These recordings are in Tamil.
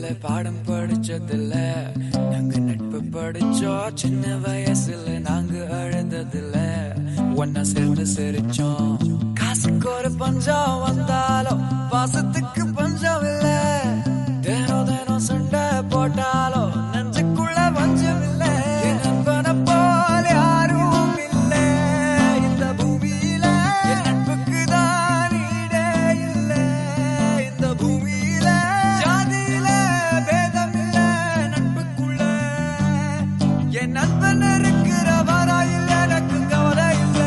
பாடம் படிச்சதில்ல நாங்க நட்பு படிச்சோம் சின்ன வயசுல நாங்க அழுததில்ல ஒன்னா சேர்ந்து சிரிச்சோம் காசுக்கு ஒரு பஞ்சம் வந்தாலும் பாசத்துக்கு பஞ்சம் இல்ல தினம் தினம் சண்டை போட்டாலும் நெஞ்சுக்குள்ள பஞ்சம் இல்ல என் நண்பனை போல யாரும் இல்ல இந்த பூமியில என் நட்புக்கு தான் ஈடே இல்ல இந்த பூமியில ஜாதியில பேதம் இல்ல நட்புக்குள்ள என் நண்பன் இருக்கிற வரையில் எனக்கு கவலை இல்லை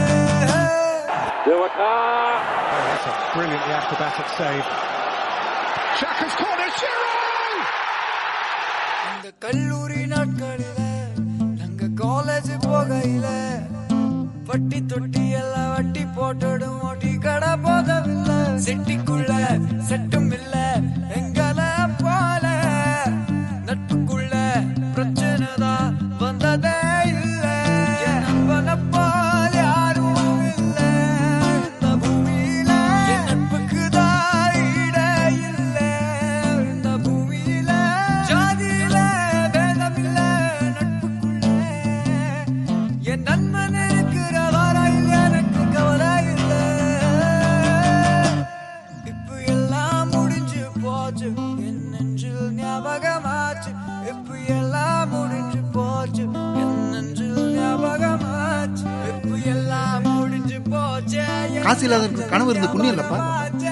That's a brilliantly acrobatic save. Shaka's corner, Giroud! இந்த கல்லூரி நாட்களில நாங்க காலேஜ் போகையில வட்டி தொட்டி எல்லாம் வட்டி போட்டுடும் ஓட்டி கடை போதவில்லை செட்டிக்குள்ள செட்டும் இல்ல எங்கள போல நட்புக்குள்ள பிரச்சனை தான் வந்ததே இல்ல என் நண்பனை போல யாரும் இல்ல இந்த பூமியில என் நட்புக்கு தான் ஈடே இல்ல இந்த பூமியில ஜாதியில பேதம் இல்ல நட்புக்குள்ள என் நண்பன் இருக்கிற வரையில் எனக்கு கவலை இல்ல இப்ப எல்லாம் முடிஞ்சு போச்சு என் நெஞ்சில் ஞாபகமாச்சு இப்ப எல்லாம் முடிஞ்சு போச்சு என் நெஞ்சில் ஞாபகமாச்சு இப்ப எல்லாம் முடிஞ்சு போச்சு காசு இல்லாதவருக்கு கனவு இருந்து புண்ணியம் இல்லப்பா